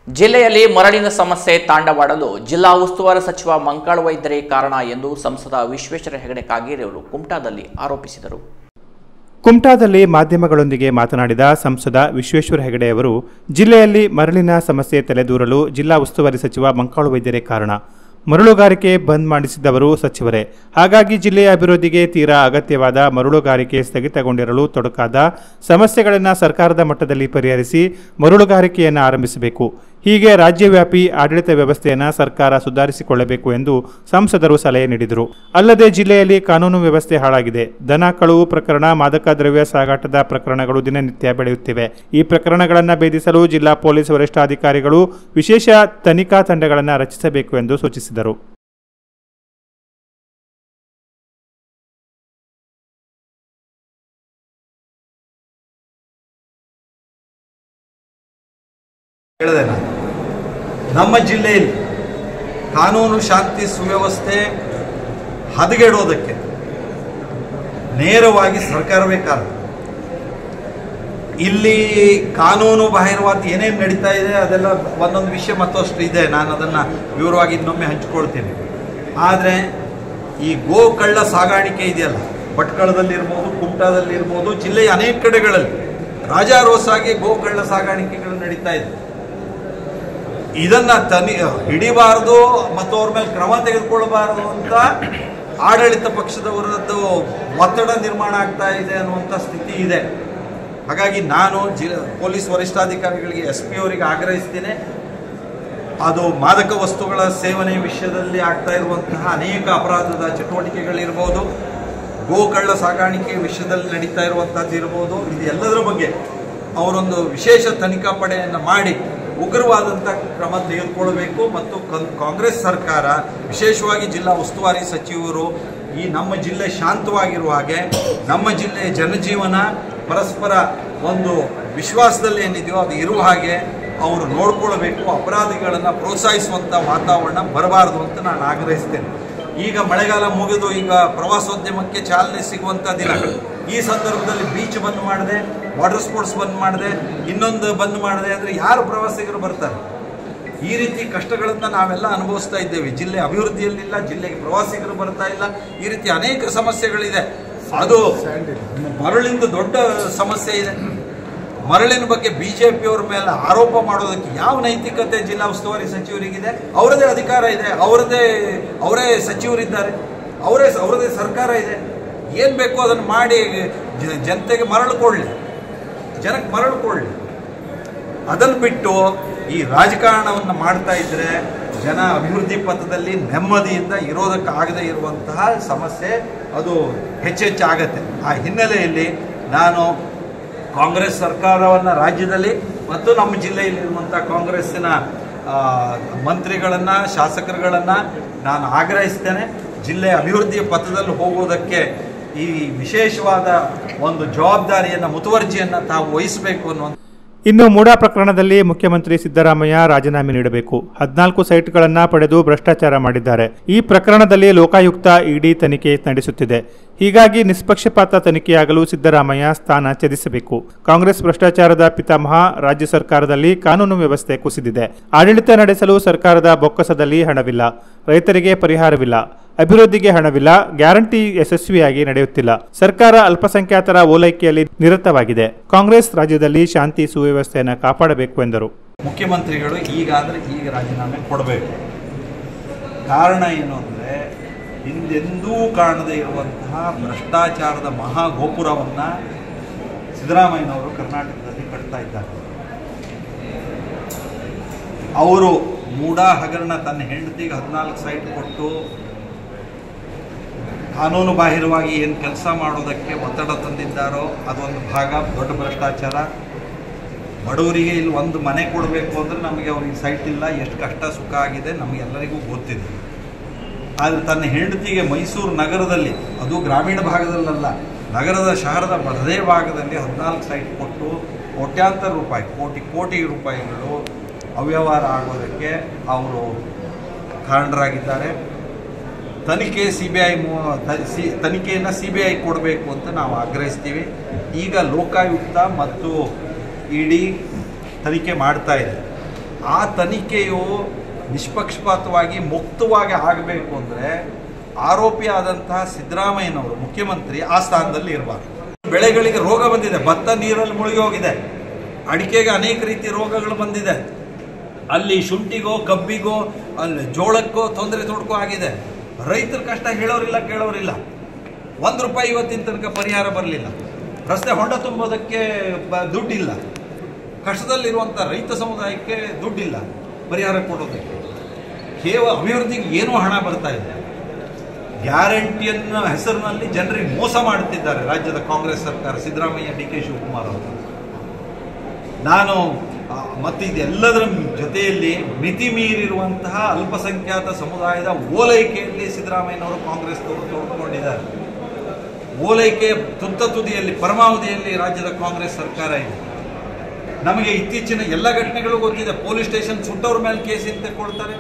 ಜಿಲ್ಲೆಯಲ್ಲಿ ಮರಳಿನ ಸಮಸ್ಯೆ ತಾಂಡವಾಡಲು ಜಿಲ್ಲಾ ಉಸ್ತುವಾರಿ ಸಚಿವ ಮಂಕಾಳ ವೈದ್ಯರೇ ಕಾರಣ ಎಂದು ಸಂಸದ ವಿಶ್ವೇಶ್ವರ ಹೆಗಡೆ ಕಾಗೇರಿಯವರು ಕುಮಟಾದಲ್ಲಿ ಆರೋಪಿಸಿದರು ಕುಮಟಾದಲ್ಲಿ ಮಾಧ್ಯಮಗಳೊಂದಿಗೆ ಮಾತನಾಡಿದ ಸಂಸದ ವಿಶ್ವೇಶ್ವರ ಹೆಗಡೆಯವರು ಜಿಲ್ಲೆಯಲ್ಲಿ ಮರಳಿನ ಸಮಸ್ಯೆ ತಲೆದೂರಲು ಜಿಲ್ಲಾ ಉಸ್ತುವಾರಿ ಸಚಿವ ಮಂಕಾಳು ವೈದ್ಯರೇ ಕಾರಣ ಮರಳುಗಾರಿಕೆ ಬಂದ್ ಮಾಡಿಸಿದ್ದವರು ಸಚಿವರೇ ಹಾಗಾಗಿ ಜಿಲ್ಲೆಯ ಅಭಿವೃದ್ಧಿಗೆ ತೀರಾ ಅಗತ್ಯವಾದ ಮರಳುಗಾರಿಕೆ ಸ್ಥಗಿತಗೊಂಡಿರಲು ತೊಡಕಾದ ಸಮಸ್ಯೆಗಳನ್ನು ಸರ್ಕಾರದ ಮಟ್ಟದಲ್ಲಿ ಪರಿಹರಿಸಿ ಮರಳುಗಾರಿಕೆಯನ್ನು ಆರಂಭಿಸಬೇಕು ಹೀಗೆ ರಾಜ್ಯವ್ಯಾಪಿ ಆಡಳಿತ ವ್ಯವಸ್ಥೆಯನ್ನು ಸರ್ಕಾರ ಸುಧಾರಿಸಿಕೊಳ್ಳಬೇಕು ಎಂದು ಸಂಸದರು ಸಲಹೆ ನೀಡಿದರು ಅಲ್ಲದೆ ಜಿಲ್ಲೆಯಲ್ಲಿ ಕಾನೂನು ವ್ಯವಸ್ಥೆ ಹಾಳಾಗಿದೆ ದನ ಕಳುವು ಪ್ರಕರಣ ಮಾದಕ ದ್ರವ್ಯ ಸಾಗಾಟದ ಪ್ರಕರಣಗಳು ದಿನನಿತ್ಯ ಬೆಳೆಯುತ್ತಿವೆ ಈ ಪ್ರಕರಣಗಳನ್ನು ಭೇದಿಸಲು ಜಿಲ್ಲಾ ಪೊಲೀಸ್ ವರಿಷ್ಠಾಧಿಕಾರಿಗಳು ವಿಶೇಷ ತನಿಖಾ ತಂಡಗಳನ್ನು ರಚಿಸಬೇಕು ಎಂದು ಸೂಚಿಸಿದರು ಹೇಳಿದೆ ನಾನು ನಮ್ಮ ಜಿಲ್ಲೆಯಲ್ಲಿ ಕಾನೂನು ಶಾಂತಿ ಸುವ್ಯವಸ್ಥೆ ಹದಗೆಡೋದಕ್ಕೆ ನೇರವಾಗಿ ಸರ್ಕಾರವೇ ಕಾರಣ ಇಲ್ಲಿ ಕಾನೂನು ಬಾಹಿರವಾದ ಏನೇನು ನಡೀತಾ ಇದೆ ಅದೆಲ್ಲ ಒಂದೊಂದು ವಿಷಯ ಮತ್ತಷ್ಟು ಇದೆ ನಾನು ಅದನ್ನು ವಿವರವಾಗಿ ಇನ್ನೊಮ್ಮೆ ಹಂಚಿಕೊಳ್ತೀನಿ ಆದರೆ ಈ ಗೋ ಕಳ್ಳ ಸಾಗಾಣಿಕೆ ಇದೆಯಲ್ಲ ಭಟ್ಕಳದಲ್ಲಿರ್ಬೋದು ಕುಮಟಾದಲ್ಲಿರ್ಬೋದು ಜಿಲ್ಲೆಯ ಅನೇಕ ಕಡೆಗಳಲ್ಲಿ ರಾಜಾರೋಸಾಗಿ ಗೋ ಕಳ್ಳ ಸಾಗಾಣಿಕೆಗಳು ನಡೀತಾ ಇದೆ ಇದನ್ನ ತನಿ ಹಿಡಿಬಾರದು ಮತ್ತು ಅವ್ರ ಮೇಲೆ ಕ್ರಮ ತೆಗೆದುಕೊಳ್ಳಬಾರದು ಅಂತ ಆಡಳಿತ ಪಕ್ಷದವರದ್ದು ಒತ್ತಡ ನಿರ್ಮಾಣ ಆಗ್ತಾ ಇದೆ ಅನ್ನುವಂಥ ಸ್ಥಿತಿ ಇದೆ ಹಾಗಾಗಿ ನಾನು ಜಿ ಪೊಲೀಸ್ ವರಿಷ್ಠಾಧಿಕಾರಿಗಳಿಗೆ ಎಸ್ ಪಿ ಅವರಿಗೆ ಆಗ್ರಹಿಸ್ತೇನೆ ಅದು ಮಾದಕ ವಸ್ತುಗಳ ಸೇವನೆ ವಿಷಯದಲ್ಲಿ ಆಗ್ತಾ ಇರುವಂತಹ ಅನೇಕ ಅಪರಾಧದ ಚಟುವಟಿಕೆಗಳಿರ್ಬೋದು ಗೋಕಳ್ಳ ಸಾಗಾಣಿಕೆ ವಿಷಯದಲ್ಲಿ ನಡೀತಾ ಇರುವಂಥದ್ದು ಇರ್ಬೋದು ಇದು ಎಲ್ಲದರ ಬಗ್ಗೆ ಅವರೊಂದು ವಿಶೇಷ ತನಿಖಾ ಪಡೆಯನ್ನು ಮಾಡಿ ಉಗ್ರವಾದಂಥ ಕ್ರಮ ತೆಗೆದುಕೊಳ್ಬೇಕು ಮತ್ತು ಕನ್- ಕಾಂಗ್ರೆಸ್ ಸರ್ಕಾರ ವಿಶೇಷವಾಗಿ ಜಿಲ್ಲಾ ಉಸ್ತುವಾರಿ ಸಚಿವರು ಈ ನಮ್ಮ ಜಿಲ್ಲೆ ಶಾಂತವಾಗಿರುವ ಹಾಗೆ ನಮ್ಮ ಜಿಲ್ಲೆಯ ಜನಜೀವನ ಪರಸ್ಪರ ಒಂದು ವಿಶ್ವಾಸದಲ್ಲಿ ಏನಿದೆಯೋ ಅದು ಇರುವ ಹಾಗೆ ಅವರು ನೋಡ್ಕೊಳ್ಬೇಕು ಅಪರಾಧಿಗಳನ್ನು ಪ್ರೋತ್ಸಾಹಿಸುವಂಥ ವಾತಾವರಣ ಬರಬಾರದು ಅಂತ ನಾನು ಆಗ್ರಹಿಸ್ತೇನೆ ಈಗ ಮಳೆಗಾಲ ಮುಗಿದು ಈಗ ಪ್ರವಾಸೋದ್ಯಮಕ್ಕೆ ಚಾಲನೆ ಸಿಗುವಂಥ ದಿನ ಈ ಸಂದರ್ಭದಲ್ಲಿ ಬೀಚ್ ಬಂದ್ ಮಾಡಿದೆ ವಾಟರ್ ಸ್ಪೋರ್ಟ್ಸ್ ಬಂದ್ ಮಾಡಿದೆ ಇನ್ನೊಂದು ಬಂದ್ ಮಾಡಿದೆ ಅಂದರೆ ಯಾರು ಪ್ರವಾಸಿಗರು ಬರ್ತಾರೆ ಈ ರೀತಿ ಕಷ್ಟಗಳನ್ನು ನಾವೆಲ್ಲ ಅನುಭವಿಸ್ತಾ ಇದ್ದೇವೆ ಜಿಲ್ಲೆ ಅಭಿವೃದ್ಧಿಯಲ್ಲಿಲ್ಲ ಜಿಲ್ಲೆಗೆ ಪ್ರವಾಸಿಗರು ಬರ್ತಾ ಇಲ್ಲ ಈ ರೀತಿ ಅನೇಕ ಸಮಸ್ಯೆಗಳಿದೆ ಅದು ಮರಳಿಂದ ದೊಡ್ಡ ಸಮಸ್ಯೆ ಇದೆ ಮರಳಿನ ಬಗ್ಗೆ ಬಿಜೆಪಿಯವ್ರ ಮೇಲೆ ಆರೋಪ ಮಾಡೋದಕ್ಕೆ ಯಾವ ನೈತಿಕತೆ ಜಿಲ್ಲಾ ಉಸ್ತುವಾರಿ ಸಚಿವರಿಗಿದೆ ಅವರದೇ ಅಧಿಕಾರ ಇದೆ ಅವರದೇ ಅವರೇ ಸಚಿವರಿದ್ದಾರೆ ಅವರೇ ಅವರದೇ ಸರ್ಕಾರ ಇದೆ ಏನು ಬೇಕೋ ಅದನ್ನು ಮಾಡಿ ಜ- ಜನತೆಗೆ ಮರಳು ಕೊಡಲಿ ಜನಕ್ಕೆ ಮರಳು ಕೊಡಲಿ ಅದನ್ನು ಬಿಟ್ಟು ಈ ರಾಜಕಾರಣವನ್ನು ಮಾಡ್ತಾ ಇದ್ರೆ ಜನ ಅಭಿವೃದ್ಧಿ ಪಥದಲ್ಲಿ ನೆಮ್ಮದಿಯಿಂದ ಇರೋದಕ್ಕಾಗದೇ ಇರುವಂತಹ ಸಮಸ್ಯೆ ಅದು ಹೆಚ್ಚೆಚ್ಚಾಗತ್ತೆ ಆ ಹಿನ್ನೆಲೆಯಲ್ಲಿ ನಾನು ಕಾಂಗ್ರೆಸ್ ಸರ್ಕಾರವನ್ನು ರಾಜ್ಯದಲ್ಲಿ ಮತ್ತು ನಮ್ಮ ಜಿಲ್ಲೆಯಲ್ಲಿರುವಂಥ ಕಾಂಗ್ರೆಸ್ಸಿನ ಆ, ಮಂತ್ರಿಗಳನ್ನು ಶಾಸಕರುಗಳನ್ನು ನಾನು ಆಗ್ರಹಿಸ್ತೇನೆ ಜಿಲ್ಲೆ ಅಭಿವೃದ್ಧಿಯ ಪಥದಲ್ಲಿ ಹೋಗೋದಕ್ಕೆ ಈ ವಿಶೇಷವಾದ ಒಂದು ಜವಾಬ್ದಾರಿಯನ್ನು ಮುತುವರ್ಜಿಯನ್ನು ತಾವು ವಹಿಸಬೇಕು ಅನ್ನುವಂಥ ಇನ್ನು ಮೂಡಾ ಪ್ರಕರಣದಲ್ಲಿ ಮುಖ್ಯಮಂತ್ರಿ ಸಿದ್ದರಾಮಯ್ಯ ರಾಜೀನಾಮೆ ನೀಡಬೇಕು ಹದಿನಾಲ್ಕು ಸೈಟ್ಗಳನ್ನು ಪಡೆದು ಭ್ರಷ್ಟಾಚಾರ ಮಾಡಿದ್ದಾರೆ ಈ ಪ್ರಕರಣದಲ್ಲಿ ಲೋಕಾಯುಕ್ತ ಇಡಿ ತನಿಖೆ ನಡೆಸುತ್ತಿದೆ ಹೀಗಾಗಿ ನಿಷ್ಪಕ್ಷಪಾತ ತನಿಖೆಯಾಗಲು ಸಿದ್ದರಾಮಯ್ಯ ಸ್ಥಾನ ತ್ಯಜಿಸಬೇಕು ಕಾಂಗ್ರೆಸ್ ಭ್ರಷ್ಟಾಚಾರದ ಪಿತಾಮಹ ರಾಜ್ಯ ಸರ್ಕಾರದಲ್ಲಿ ಕಾನೂನು ವ್ಯವಸ್ಥೆ ಕುಸಿದಿದೆ ಆಡಳಿತ ನಡೆಸಲು ಸರ್ಕಾರದ ಬೊಕ್ಕಸದಲ್ಲಿ ಹಣವಿಲ್ಲ ರೈತರಿಗೆ ಪರಿಹಾರವಿಲ್ಲ ಅಭಿವೃದ್ಧಿಗೆ ಹಣವಿಲ್ಲ ಗ್ಯಾರಂಟಿ ಯಶಸ್ವಿಯಾಗಿ ನಡೆಯುತ್ತಿಲ್ಲ ಸರ್ಕಾರ ಅಲ್ಪಸಂಖ್ಯಾತರ ಓಲೈಕೆಯಲ್ಲಿ ನಿರತವಾಗಿದೆ ಕಾಂಗ್ರೆಸ್ ರಾಜ್ಯದಲ್ಲಿ ಶಾಂತಿ ಸುವ್ಯವಸ್ಥೆಯನ್ನು ಕಾಪಾಡಬೇಕು ಎಂದರು ಮುಖ್ಯಮಂತ್ರಿಗಳು ಈಗ ಅಂದರೆ ಈಗ ರಾಜೀನಾಮೆ ಕೊಡಬೇಕು ಕಾರಣ ಏನು ಅಂದರೆ ಹಿಂದೆಂದೂ ಕಾಣದೇ ಇರುವಂತಹ ಭ್ರಷ್ಟಾಚಾರದ ಮಹಾ ಗೋಪುರವನ್ನು ಸಿದ್ದರಾಮಯ್ಯನವರು ಕರ್ನಾಟಕದಲ್ಲಿ ಕಟ್ತಾ ಇದ್ದಾರೆ ಅವರು ಮೂಡ ಹಗರಣ ತನ್ನ ಹೆಂಡತಿಗೆ ಹದಿನಾಲ್ಕು ಸೈಟ್ ಕೊಟ್ಟು ಕಾನೂನು ಬಾಹಿರವಾಗಿ ಏನು ಕೆಲಸ ಮಾಡೋದಕ್ಕೆ ಒತ್ತಡ ತಂದಿದ್ದಾರೋ ಅದೊಂದು ಭಾಗ ದೊಡ್ಡ ಭ್ರಷ್ಟಾಚಾರ ಬಡವರಿಗೆ ಇಲ್ಲಿ ಒಂದು ಮನೆ ಕೊಡಬೇಕು ಅಂದರೆ ನಮಗೆ ಅವ್ರಿಗೆ ಸೈಟ್ ಇಲ್ಲ ಎಷ್ಟು ಕಷ್ಟ ಸುಖ ಆಗಿದೆ ನಮಗೆಲ್ಲರಿಗೂ ಗೊತ್ತಿದೆ ಆದರೆ ತನ್ನ ಹೆಂಡತಿಗೆ ಮೈಸೂರು ನಗರದಲ್ಲಿ ಅದು ಗ್ರಾಮೀಣ ಭಾಗದಲ್ಲಲ್ಲ ನಗರದ ಶಹರದ ಬರದೇ ಭಾಗದಲ್ಲಿ ಹದಿನಾಲ್ಕು ಸೈಟ್ ಕೊಟ್ಟು ಕೋಟ್ಯಾಂತರ ರೂಪಾಯಿ ಕೋಟಿ ಕೋಟಿ ರೂಪಾಯಿಗಳು ಅವ್ಯವಹಾರ ಆಗೋದಕ್ಕೆ ಅವರು ಕಾರಣರಾಗಿದ್ದಾರೆ ತನಿಖೆ ಸಿ ಬಿ ಐ ತನಿಖೆಯನ್ನು ಸಿ ಬಿ ಐ ಕೊಡಬೇಕು ಅಂತ ನಾವು ಆಗ್ರಹಿಸ್ತೀವಿ ಈಗ ಲೋಕಾಯುಕ್ತ ಮತ್ತು ಇಡಿ ತನಿಖೆ ಮಾಡ್ತಾ ಇದೆ ಆ ತನಿಖೆಯು ನಿಷ್ಪಕ್ಷಪಾತವಾಗಿ ಮುಕ್ತವಾಗಿ ಆಗಬೇಕು ಅಂದರೆ ಆರೋಪಿ ಆದಂತಹ ಸಿದ್ದರಾಮಯ್ಯನವರು ಮುಖ್ಯಮಂತ್ರಿ ಆ ಸ್ಥಾನದಲ್ಲಿ ಇರಬಾರ್ದು ಬೆಳೆಗಳಿಗೆ ರೋಗ ಬಂದಿದೆ ಭತ್ತ ನೀರಲ್ಲಿ ಮುಳುಗಿ ಹೋಗಿದೆ ಅಡಿಕೆಗೆ ಅನೇಕ ರೀತಿಯ ರೋಗಗಳು ಬಂದಿದೆ ಅಲ್ಲಿ ಶುಂಠಿಗೋ ಕಬ್ಬಿಗೋ ಅಲ್ಲಿ ಜೋಳಕ್ಕೋ ತೊಂದರೆ ತೊಡಕೋ ಆಗಿದೆ ರೈತರ ಕಷ್ಟ ಹೇಳೋರಿಲ್ಲ ಕೇಳೋರಿಲ್ಲ ಒಂದು ರೂಪಾಯಿ ಇವತ್ತಿನ ತನಕ ಪರಿಹಾರ ಬರಲಿಲ್ಲ ರಸ್ತೆ ಹೊಂಡ ತುಂಬೋದಕ್ಕೆ ಬ- ದುಡ್ಡಿಲ್ಲ ಕಷ್ಟದಲ್ಲಿರುವಂಥ ರೈತ ಸಮುದಾಯಕ್ಕೆ ದುಡ್ಡಿಲ್ಲ ಪರಿಹಾರ ಕೊಡೋದಕ್ಕೆ ಕೇವಲ ಅಭಿವೃದ್ಧಿಗೆ ಏನೂ ಹಣ ಬರ್ತಾ ಇದೆ ಗ್ಯಾರಂಟಿಯನ್ನ ಹೆಸರಿನಲ್ಲಿ ಜನರಿಗೆ ಮೋಸ ಮಾಡುತ್ತಿದ್ದಾರೆ ರಾಜ್ಯದ ಕಾಂಗ್ರೆಸ್ ಸರ್ಕಾರ ಸಿದ್ದರಾಮಯ್ಯ ಡಿ ಕೆ ಶಿವಕುಮಾರ್ ಅವರು ನಾನು ಆ, ಮತ್ತು ಇದೆಲ್ಲದರ ಜೊತೆಯಲ್ಲಿ ಮಿತಿ ಮೀರಿರುವಂತಹ ಅಲ್ಪಸಂಖ್ಯಾತ ಸಮುದಾಯದ ಓಲೈಕೆಯಲ್ಲಿ ಸಿದ್ದರಾಮಯ್ಯನವರು ಕಾಂಗ್ರೆಸ್ನವರು ತೊಡ್ಕೊಂಡಿದ್ದಾರೆ ಓಲೈಕೆ ತುತ್ತ ತುದಿಯಲ್ಲಿ ಪರಮಾವಧಿಯಲ್ಲಿ ರಾಜ್ಯದ ಕಾಂಗ್ರೆಸ್ ಸರ್ಕಾರ ಇದೆ ನಮಗೆ ಇತ್ತೀಚಿನ ಎಲ್ಲ ಘಟನೆಗಳು ಗೊತ್ತಿದೆ ಪೊಲೀಸ್ ಸ್ಟೇಷನ್ ಸುಟ್ಟವ್ರ ಮೇಲೆ ಕೇಸ್ ತೆಕ್ಕೊಳ್ತಾರೆ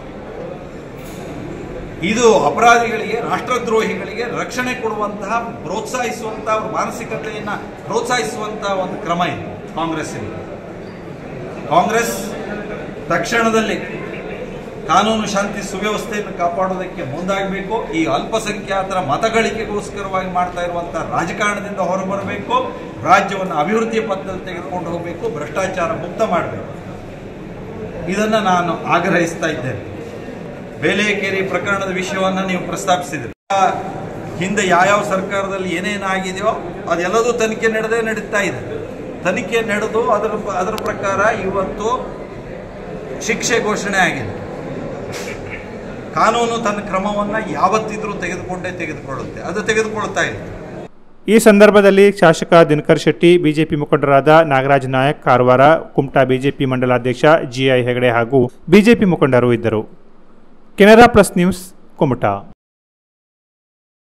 ಇದು ಅಪರಾಧಿಗಳಿಗೆ ರಾಷ್ಟ್ರದ್ರೋಹಿಗಳಿಗೆ ರಕ್ಷಣೆ ಕೊಡುವಂತಹ ಪ್ರೋತ್ಸಾಹಿಸುವಂತಹ ಅವ್ರ ಮಾನಸಿಕತೆಯನ್ನ ಪ್ರೋತ್ಸಾಹಿಸುವಂತಹ ಒಂದು ಕ್ರಮ ಇದೆ ಕಾಂಗ್ರೆಸ್ಸಿಗೆ ಕಾಂಗ್ರೆಸ್ ತಕ್ಷಣದಲ್ಲಿ ಕಾನೂನು ಶಾಂತಿ ಸುವ್ಯವಸ್ಥೆಯನ್ನು ಕಾಪಾಡೋದಕ್ಕೆ ಮುಂದಾಗಬೇಕು ಈ ಅಲ್ಪಸಂಖ್ಯಾತರ ಮತಗಳಿಕೆಗೋಸ್ಕರವಾಗಿ ಮಾಡ್ತಾ ಇರುವಂತಹ ರಾಜಕಾರಣದಿಂದ ಹೊರಬರಬೇಕು ರಾಜ್ಯವನ್ನು ಅಭಿವೃದ್ಧಿಯ ಪಥದಲ್ಲಿ ತೆಗೆದುಕೊಂಡು ಹೋಗಬೇಕು ಭ್ರಷ್ಟಾಚಾರ ಮುಕ್ತ ಮಾಡಬೇಕು ಇದನ್ನು ನಾನು ಆಗ್ರಹಿಸ್ತಾ ಇದ್ದೇನೆ ಬೇಲೆಕೇರಿ ಪ್ರಕರಣದ ವಿಷಯವನ್ನು ನೀವು ಪ್ರಸ್ತಾಪಿಸಿದ್ರಿ ಆ, ಹಿಂದೆ ಯಾವ್ಯಾವ ಸರ್ಕಾರದಲ್ಲಿ ಏನೇನಾಗಿದೆಯೋ ಅದೆಲ್ಲದೂ ತನಿಖೆ ನಡೆದೇ ನಡೀತಾ ಇದೆ ತನಿಖೆ ನಡೆದು ಅದರ ಅದರ ಪ್ರಕಾರ ಇವತ್ತು ಶಿಕ್ಷೆ ಘೋಷಣೆ ಆಗಿದೆ ಕಾನೂನು ತನ್ನ ಕ್ರಮವನ್ನು ಯಾವತ್ತಿದ್ರೂ ತೆಗೆದುಕೊಂಡೇ ತೆಗೆದುಕೊಳ್ಳುತ್ತೆ ಅದು ತೆಗೆದುಕೊಳ್ತಾ ಇದೆ ಈ ಸಂದರ್ಭದಲ್ಲಿ ಶಾಸಕ ದಿನಕರ್ ಶೆಟ್ಟಿ ಬಿಜೆಪಿ ಮುಖಂಡರಾದ ನಾಗರಾಜ್ ನಾಯಕ್ ಕಾರವಾರ ಕುಮಟಾ ಬಿಜೆಪಿ ಮಂಡಲಾಧ್ಯಕ್ಷ ಜಿಐ ಹೆಗಡೆ ಹಾಗೂ ಬಿಜೆಪಿ ಮುಖಂಡರು ಇದ್ದರು ಕೆನರಾ ಪ್ಲಸ್ ನ್ಯೂಸ್ ಕುಮಟಾ